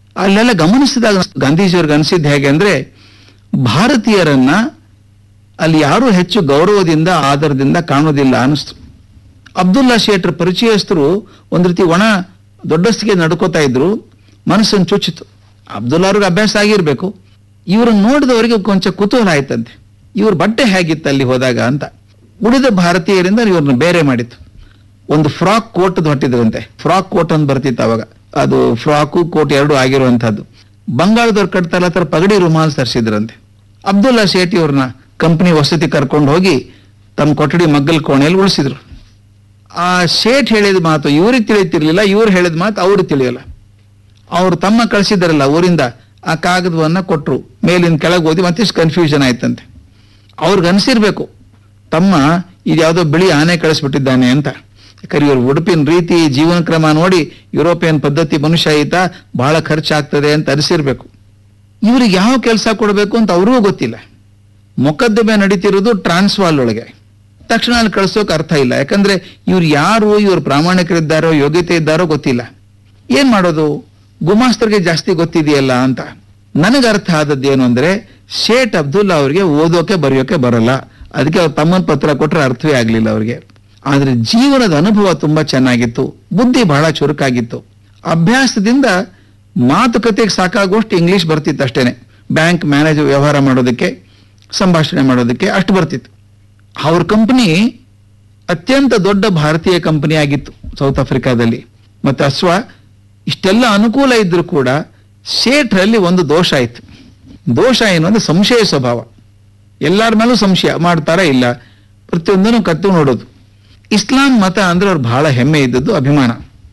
ಅಲ್ಲೆಲ್ಲ ಗಮನಿಸಿದಾಗ ಗಾಂಧೀಜಿಯವ್ರಿಗೆ ಅನಿಸಿದ್ದು ಹೇಗೆ ಅಂದ್ರೆ ಭಾರತೀಯರನ್ನ ಅಲ್ಲಿ ಯಾರು ಹೆಚ್ಚು ಗೌರವದಿಂದ ಆದರದಿಂದ ಕಾಣೋದಿಲ್ಲ ಅನಿಸ್ತು ಅಬ್ದುಲ್ಲಾ ಶೇಟ್ರ ಪರಿಚಯಸ್ಥರು ಒಂದ್ ರೀತಿ ಒಣ ದೊಡ್ಡಸ್ತಿಗೆ ನಡ್ಕೋತಾ ಇದ್ರು ಮನಸ್ಸನ್ನು ಚುಚ್ಚಿತು ಅಬ್ದುಲ್ಲಾವ್ರಿಗೆ ಅಭ್ಯಾಸ ಆಗಿರ್ಬೇಕು ಇವ್ರನ್ನ ನೋಡಿದವರಿಗೆ ಕೊಂಚ ಕುತೂಹಲ ಆಯ್ತಂತೆ ಇವ್ರ ಬಟ್ಟೆ ಹೇಗಿತ್ತು ಅಲ್ಲಿ ಹೋದಾಗ ಅಂತ ಉಳಿದ ಭಾರತೀಯರಿಂದ ಇವ್ರನ್ನ ಬೇರೆ ಮಾಡಿತ್ತು ಒಂದು ಫ್ರಾಕ್ ಕೋಟ್ ಹೊಟ್ಟಿದ್ರಂತೆ ಫ್ರಾಕ್ ಕೋಟ್ ಅಂತ ಬರ್ತಿತ್ತು ಅವಾಗ ಅದು ಫ್ರಾಕು ಕೋಟ್ ಎರಡು ಆಗಿರುವಂತಹದ್ದು ಬಂಗಾಳದವ್ರು ಕಟ್ತಾರ ತರ ಪಗಡಿ ರುಮಾಲ್ ತರಿಸಿದ್ರಂತೆ ಅಬ್ದುಲ್ಲಾ ಶೇಟಿ ಅವ್ರನ್ನ ಕಂಪನಿ ವಸತಿ ಕರ್ಕೊಂಡು ಹೋಗಿ ತಮ್ಮ ಕೊಠಡಿ ಮಗ್ಗಲ್ ಕೋಣೆಯಲ್ಲಿ ಉಳಿಸಿದ್ರು ಆ ಶೇಟ್ ಹೇಳಿದ ಮಾತು ಇವ್ರಿಗೆ ತಿಳಿತಿರ್ಲಿಲ್ಲ ಇವ್ರು ಹೇಳಿದ ಮಾತು ಅವ್ರಿಗೆ ತಿಳಿಯಲ್ಲ ಅವ್ರು ತಮ್ಮ ಕಳಿಸಿದಾರಲ್ಲ ಊರಿಂದ ಆ ಕಾಗದವನ್ನ ಕೊಟ್ರು ಮೇಲಿಂದ ಕೆಳಗೆ ಓದಿ ಮತ್ತಿಷ್ಟು ಕನ್ಫ್ಯೂಷನ್ ಆಯ್ತಂತೆ ಅವ್ರಿಗೆ ಅನ್ಸಿರ್ಬೇಕು ತಮ್ಮ ಇದ್ಯಾವುದೋ ಬಿಳಿ ಆನೆ ಕಳಿಸ್ಬಿಟ್ಟಿದ್ದಾನೆ ಅಂತ ಯಾಕಂದ್ರೆ ಇವ್ರು ಉಡುಪಿನ ರೀತಿ ಜೀವನ ಕ್ರಮ ನೋಡಿ ಯುರೋಪಿಯನ್ ಪದ್ಧತಿ ಮನುಷ್ಯಾಯಿತ ಬಹಳ ಖರ್ಚಾಗ್ತದೆ ಅಂತ ಅನಿಸಿರ್ಬೇಕು ಇವ್ರಿಗೆ ಯಾವ ಕೆಲಸ ಕೊಡಬೇಕು ಅಂತ ಅವ್ರಿಗೂ ಗೊತ್ತಿಲ್ಲ ಮೊಕದ್ದಮೆ ನಡೀತಿರೋದು ಟ್ರಾನ್ಸ್ವಾಲ್ ಒಳಗೆ ತಕ್ಷಣ ಅಲ್ಲಿ ಕಳ್ಸೋಕೆ ಅರ್ಥ ಇಲ್ಲ ಯಾಕಂದ್ರೆ ಇವ್ರು ಯಾರು ಇವ್ರು ಪ್ರಾಮಾಣಿಕರಿದ್ದಾರೋ ಯೋಗ್ಯತೆ ಇದ್ದಾರೋ ಗೊತ್ತಿಲ್ಲ ಏನ್ ಮಾಡೋದು ಗುಮಾಸ್ತರಿಗೆ ಜಾಸ್ತಿ ಗೊತ್ತಿದೆಯಲ್ಲ ಅಂತ ನನಗೆ ಅರ್ಥ ಆದದ್ದೇನು ಅಂದ್ರೆ ಶೇಟ್ ಅಬ್ದುಲ್ಲಾ ಅವರಿಗೆ ಓದೋಕೆ ಬರೆಯೋಕೆ ಬರಲ್ಲ ಅದಕ್ಕೆ ಅವ್ರ ತಮ್ಮನ ಪತ್ರ ಕೊಟ್ರೆ ಅರ್ಥವೇ ಆಗ್ಲಿಲ್ಲ ಅವ್ರಿಗೆ ಆದ್ರೆ ಜೀವನದ ಅನುಭವ ತುಂಬಾ ಚೆನ್ನಾಗಿತ್ತು ಬುದ್ಧಿ ಬಹಳ ಚುರುಕಾಗಿತ್ತು ಅಭ್ಯಾಸದಿಂದ ಮಾತುಕತೆಗೆ ಸಾಕಾಗುವಷ್ಟು ಇಂಗ್ಲಿಷ್ ಬರ್ತಿತ್ತು ಅಷ್ಟೇನೆ ಬ್ಯಾಂಕ್ ಮ್ಯಾನೇಜರ್ ವ್ಯವಹಾರ ಮಾಡೋದಕ್ಕೆ ಸಂಭಾಷಣೆ ಮಾಡೋದಕ್ಕೆ ಅಷ್ಟು ಬರ್ತಿತ್ತು ಅವ್ರ ಕಂಪನಿ ಅತ್ಯಂತ ದೊಡ್ಡ ಭಾರತೀಯ ಕಂಪನಿ ಆಗಿತ್ತು ಸೌತ್ ಆಫ್ರಿಕಾದಲ್ಲಿ ಮತ್ತೆ ಅಶ್ವ ಇಷ್ಟೆಲ್ಲ ಅನುಕೂಲ ಇದ್ರೂ ಕೂಡ ಶೇಟ್ರಲ್ಲಿ ಒಂದು ದೋಷ ಆಯ್ತು ದೋಷ ಏನು ಅಂದ್ರೆ ಸಂಶಯ ಸ್ವಭಾವ ಎಲ್ಲರ ಮೇಲೂ ಸಂಶಯ ಮಾಡ್ತಾರ ಇಲ್ಲ ಪ್ರತಿಯೊಂದನ್ನು ಕತ್ತು ನೋಡೋದು ಇಸ್ಲಾಂ ಮತ ಅಂದ್ರೆ ಅವ್ರು ಬಹಳ ಹೆಮ್ಮೆ ಇದ್ದದ್ದು ಅಭಿಮಾನ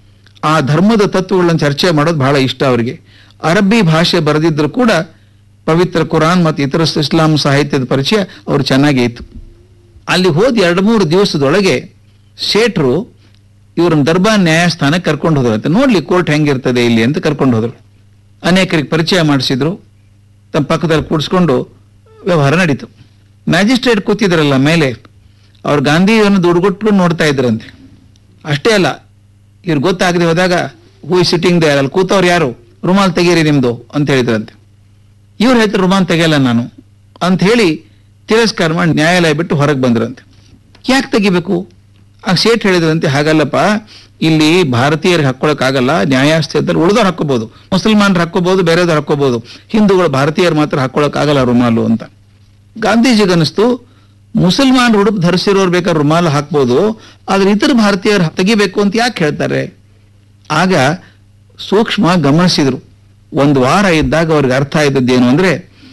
ಆ ಧರ್ಮದ ತತ್ವಗಳನ್ನು ಚರ್ಚೆ ಮಾಡೋದು ಬಹಳ ಇಷ್ಟ ಅವರಿಗೆ ಅರಬ್ಬಿ ಭಾಷೆ ಬರೆದಿದ್ರು ಕೂಡ ಪವಿತ್ರ ಕುರಾನ್ ಮತ್ತು ಇತರ ಇಸ್ಲಾಂ ಸಾಹಿತ್ಯದ ಪರಿಚಯ ಅವ್ರು ಚೆನ್ನಾಗೇ ಇತ್ತು ಅಲ್ಲಿ ಹೋದ ಎರಡು ಮೂರು ದಿವಸದೊಳಗೆ ಶೇಟ್ರು ಇವ್ರನ್ನ ದರ್ಬಾರ್ ನ್ಯಾಯಸ್ಥಾನಕ್ಕೆ ಕರ್ಕೊಂಡು ಹೋದ್ರಂತೆ ನೋಡ್ಲಿ ಕೋರ್ಟ್ ಹೆಂಗಿರ್ತದೆ ಇಲ್ಲಿ ಅಂತ ಕರ್ಕೊಂಡು ಹೋದ್ರು ಅನೇಕರಿಗೆ ಪರಿಚಯ ಮಾಡಿಸಿದ್ರು ತಮ್ಮ ಪಕ್ಕದಲ್ಲಿ ಕೂಡಿಸ್ಕೊಂಡು ವ್ಯವಹಾರ ನಡೀತು ಮ್ಯಾಜಿಸ್ಟ್ರೇಟ್ ಕೂತಿದ್ರಲ್ಲ ಮೇಲೆ ಅವ್ರು ಗಾಂಧಿಯನ್ನು ದುಡ್ಡುಗೊಟ್ಟು ನೋಡ್ತಾ ಇದ್ರಂತೆ ಅಷ್ಟೇ ಅಲ್ಲ ಇವ್ರು ಗೊತ್ತಾಗದೆ ಹೋದಾಗ ಹೂ ಸಿಟ್ಟಿಂಗ್ ದೇ ಅಲ್ಲಿ ಕೂತವ್ರು ಯಾರು ರುಮಾಲ್ ತೆಗೀರಿ ನಿಮ್ದು ಅಂತ ಹೇಳಿದ್ರಂತೆ ಇವ್ರು ಹೇಳ್ತಾರೆ ರುಮಾಲ್ ತೆಗಿಯಲ್ಲ ನಾನು ಅಂತ ಹೇಳಿ ತಿರಸ್ಕಾರ ಮಾಡಿ ನ್ಯಾಯಾಲಯ ಬಿಟ್ಟು ಹೊರಗೆ ಬಂದ್ರಂತೆ ಯಾಕೆ ತೆಗಿಬೇಕು ಆ ಶೇಟ್ ಹೇಳಿದ್ರಂತೆ ಹಾಗಲ್ಲಪ್ಪ ಇಲ್ಲಿ ಭಾರತೀಯರಿಗೆ ಹಾಕೊಳಕ್ಕಾಗಲ್ಲ ನ್ಯಾಯಾಸ್ಥಾನದಲ್ಲಿ ಉಳಿದವ್ರು ಹಾಕೋಬಹುದು ಮುಸಲ್ಮಾನರು ಹಾಕೋಬಹುದು ಬೇರೆದವ್ರು ಹಾಕೋಬಹುದು ಹಿಂದೂಗಳು ಭಾರತೀಯರು ಮಾತ್ರ ಹಾಕೊಳಕ್ಕಾಗಲ್ಲ ರುಮಾಲು ಅಂತ ಗಾಂಧೀಜಿಗೆ ಅನಿಸ್ತು ಮುಸಲ್ಮಾನ್ ಉಡುಪು ಧರಿಸಿರೋರು ಬೇಕಾದ್ರೆ ರುಮಾಲು ಹಾಕ್ಬೋದು ಆದ್ರೆ ಇತರ ಭಾರತೀಯರು ತೆಗಿಬೇಕು ಅಂತ ಯಾಕೆ ಹೇಳ್ತಾರೆ ಆಗ ಸೂಕ್ಷ್ಮ ಗಮನಿಸಿದ್ರು ಒಂದು ವಾರ ಇದ್ದಾಗ ಅವ್ರಿಗೆ ಅರ್ಥ ಆಯ್ತದ್ದೇನು ಅಂದ್ರೆ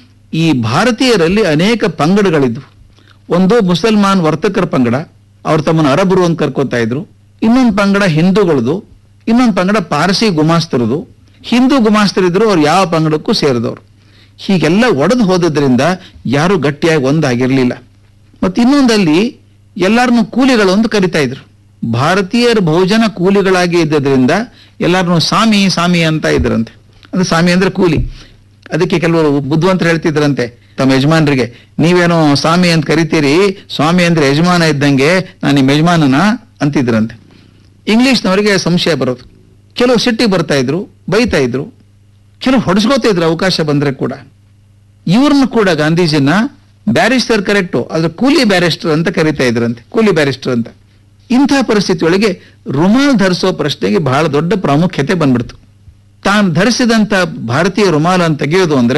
ಈ ಭಾರತೀಯರಲ್ಲಿ ಅನೇಕ ಪಂಗಡಗಳಿದ್ವು ಒಂದು ಮುಸಲ್ಮಾನ್ ವರ್ತಕರ ಪಂಗಡ ಅವ್ರು ತಮ್ಮನ್ನು ಅರಬರು ಅಂತ ಕರ್ಕೋತಾ ಇದ್ರು ಇನ್ನೊಂದು ಪಂಗಡ ಹಿಂದೂಗಳದು ಇನ್ನೊಂದು ಪಂಗಡ ಪಾರಸಿ ಗುಮಾಸ್ತರದು ಹಿಂದೂ ಗುಮಾಸ್ತರಿದ್ರು ಅವ್ರು ಯಾವ ಪಂಗಡಕ್ಕೂ ಸೇರಿದವರು ಹೀಗೆಲ್ಲ ಒಡೆದು ಹೋದದ್ರಿಂದ ಯಾರು ಗಟ್ಟಿಯಾಗಿ ಒಂದಾಗಿರ್ಲಿಲ್ಲ ಮತ್ತೆ ಇನ್ನೊಂದಲ್ಲಿ ಎಲ್ಲರನ್ನು ಕೂಲಿಗಳು ಅಂತ ಕರಿತಾ ಇದ್ರು ಭಾರತೀಯರ ಭೋಜನ ಕೂಲಿಗಳಾಗಿ ಇದ್ದದ್ರಿಂದ ಎಲ್ಲರನ್ನು ಸಾಮಿ ಸಾಮಿ ಅಂತ ಇದ್ರಂತೆ ಅದು ಸಾಮಿ ಅಂದ್ರೆ ಕೂಲಿ ಅದಕ್ಕೆ ಕೆಲವರು ಬುದ್ಧಿವಂತರು ಹೇಳ್ತಿದ್ರಂತೆ ತಮ್ಮ ಯಜಮಾನರಿಗೆ ನೀವೇನೋ ಸ್ವಾಮಿ ಅಂತ ಕರಿತೀರಿ ಸ್ವಾಮಿ ಅಂದ್ರೆ ಯಜಮಾನ ಇದ್ದಂಗೆ ನಾನು ನಿಮ್ಮ ಯಜಮಾನನ ಅಂತಿದ್ರಂತೆ ಇಂಗ್ಲಿಷ್ನವರಿಗೆ ಸಂಶಯ ಬರೋದು ಕೆಲವು ಸಿಟ್ಟಿಗೆ ಬರ್ತಾ ಇದ್ರು ಬೈತಾ ಇದ್ರು ಕೆಲವು ಹೊಡೆಸ್ಕೋತಾ ಇದ್ರು ಅವಕಾಶ ಬಂದ್ರೆ ಕೂಡ ಇವ್ರನ್ನ ಕೂಡ ಗಾಂಧೀಜಿನ ಬ್ಯಾರಿಸ್ಟರ್ ಕರೆಕ್ಟು ಆದ್ರೆ ಕೂಲಿ ಬ್ಯಾರಿಸ್ಟರ್ ಅಂತ ಕರಿತಾ ಇದ್ರಂತೆ ಕೂಲಿ ಬ್ಯಾರಿಸ್ಟರ್ ಅಂತ ಇಂಥ ಪರಿಸ್ಥಿತಿಯೊಳಗೆ ರುಮಾಲ್ ಧರಿಸೋ ಪ್ರಶ್ನೆಗೆ ಬಹಳ ದೊಡ್ಡ ಪ್ರಾಮುಖ್ಯತೆ ಬಂದ್ಬಿಡ್ತು ತಾನು ಧರಿಸಿದಂತ ಭಾರತೀಯ ರುಮಾಲನ್ನು ತೆಗೆಯೋದು ಅಂದ್ರೆ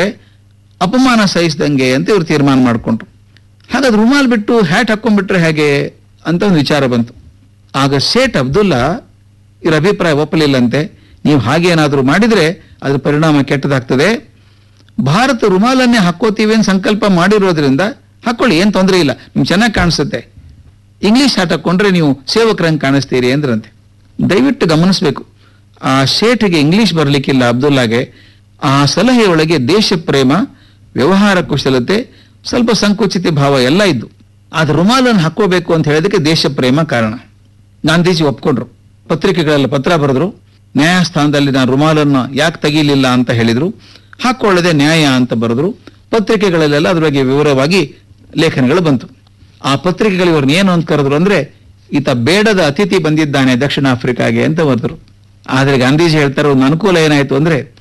ಅಪಮಾನ ಸಹಿಸಿದಂಗೆ ಅಂತ ಇವ್ರು ತೀರ್ಮಾನ ಮಾಡ್ಕೊಂಡ್ರು ಹಾಗಾದ್ರೆ ರುಮಾಲ್ ಬಿಟ್ಟು ಹ್ಯಾಟ್ ಹಾಕೊಂಡ್ಬಿಟ್ರೆ ಹೇಗೆ ಅಂತ ಒಂದು ವಿಚಾರ ಬಂತು ಆಗ ಶೇಟ್ ಅಬ್ದುಲ್ಲಾ ಇವ್ರ ಅಭಿಪ್ರಾಯ ಒಪ್ಪಲಿಲ್ಲಂತೆ ನೀವು ಹಾಗೆ ಏನಾದರೂ ಮಾಡಿದ್ರೆ ಅದ್ರ ಪರಿಣಾಮ ಕೆಟ್ಟದಾಗ್ತದೆ ಭಾರತ ರುಮಾಲನ್ನೇ ಹಾಕೋತೀವಿ ಅಂತ ಸಂಕಲ್ಪ ಮಾಡಿರೋದ್ರಿಂದ ಹಾಕೊಳ್ಳಿ ಏನ್ ತೊಂದರೆ ಇಲ್ಲ ನಿಮ್ಗೆ ಚೆನ್ನಾಗಿ ಕಾಣಿಸುತ್ತೆ ಇಂಗ್ಲಿಷ್ ಹ್ಯಾಟ್ ಹಾಕೊಂಡ್ರೆ ನೀವು ಸೇವಕರಂಗೆ ಕಾಣಿಸ್ತೀರಿ ಅಂದ್ರಂತೆ ದಯವಿಟ್ಟು ಗಮನಿಸ್ಬೇಕು ಆ ಶೇಠಿಗೆ ಇಂಗ್ಲಿಷ್ ಬರ್ಲಿಕ್ಕಿಲ್ಲ ಅಬ್ದುಲ್ಲಾಗೆ ಆ ಸಲಹೆಯೊಳಗೆ ದೇಶ ಪ್ರೇಮ ವ್ಯವಹಾರ ಕುಶಲತೆ ಸ್ವಲ್ಪ ಸಂಕುಚಿತ ಭಾವ ಎಲ್ಲ ಇದ್ದು ಆದ್ರೆ ರುಮಾಲನ್ನು ಹಾಕೋಬೇಕು ಅಂತ ಹೇಳೋದಕ್ಕೆ ದೇಶ ಪ್ರೇಮ ಕಾರಣ ಗಾಂಧೀಜಿ ಒಪ್ಕೊಂಡ್ರು ಪತ್ರಿಕೆಗಳೆಲ್ಲ ಪತ್ರ ಬರೆದ್ರು ನ್ಯಾಯಸ್ಥಾನದಲ್ಲಿ ನಾನು ರುಮಾಲನ್ನು ಯಾಕೆ ತೆಗೀಲಿಲ್ಲ ಅಂತ ಹೇಳಿದ್ರು ಹಾಕೊಳ್ಳದೆ ನ್ಯಾಯ ಅಂತ ಬರೆದ್ರು ಪತ್ರಿಕೆಗಳಲ್ಲೆಲ್ಲ ಅದ್ರ ಬಗ್ಗೆ ವಿವರವಾಗಿ ಲೇಖನಗಳು ಬಂತು ಆ ಪತ್ರಿಕೆಗಳು ಇವ್ರನ್ನ ಏನು ಅಂತ ಕರೆದ್ರು ಅಂದ್ರೆ ಈತ ಬೇಡದ ಅತಿಥಿ ಬಂದಿದ್ದಾನೆ ದಕ್ಷಿಣ ಆಫ್ರಿಕಾಗೆ ಅಂತ ಬರೆದ್ರು ಆದ್ರೆ ಗಾಂಧೀಜಿ ಹೇಳ್ತಾರೆ ಒಂದು ಅನುಕೂಲ ಏನಾಯ್ತು ಅಂದ್ರೆ